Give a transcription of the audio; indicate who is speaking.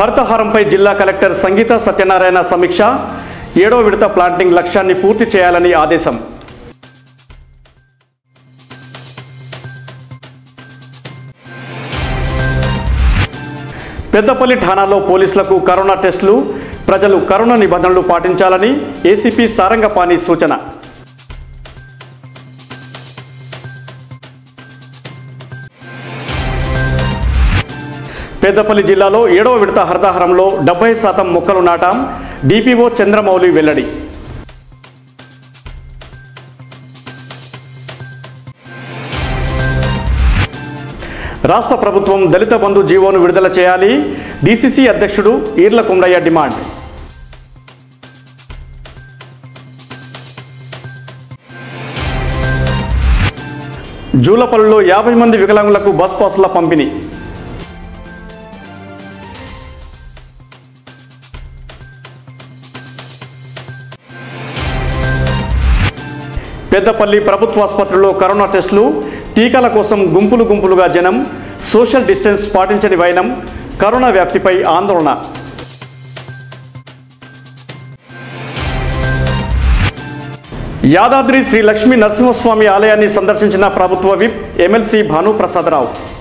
Speaker 1: హరితహారంపై జిల్లా కలెక్టర్ సంగీత సత్యనారాయణ సమీక్ష ఏడో విడత ప్లాంటింగ్ లక్ష్యాన్ని పూర్తి చేయాలని ఆదేశం పెద్దపల్లి ఠాణాలో పోలీసులకు కరోనా టెస్టులు ప్రజలు కరోనా నిబంధనలు పాటించాలని ఏసీపీ సారంగపాణి సూచన పెద్దపల్లి జిల్లాలో ఏడవ విడత హరితహారంలో డెబ్బై శాతం మొక్కలు నాటాం డిపిఓ చంద్రమౌళి వెల్లడి రాష్ట్ర ప్రభుత్వం దళిత బంధు జీవోను విడుదల చేయాలి డీసీసీ అధ్యక్షుడు ఈర్ల కుండయ్య డిమాండ్ జూలపల్లిలో యాభై మంది వికలాంగులకు బస్ పాసుల పంపిణీ పెద్దపల్లి ప్రభుత్వ ఆసుపత్రిలో కరోనా టెస్టులు టీకాల కోసం గుంపులు గుంపులుగా జనం సోషల్ డిస్టెన్స్ పాటించని వైనం కరోనా వ్యాప్తిపై ఆందోళన యాదాద్రి శ్రీ లక్ష్మీ నరసింహస్వామి ఆలయాన్ని సందర్శించిన ప్రభుత్వ విప్ ఎమ్మెల్సీ భానుప్రసాదరావు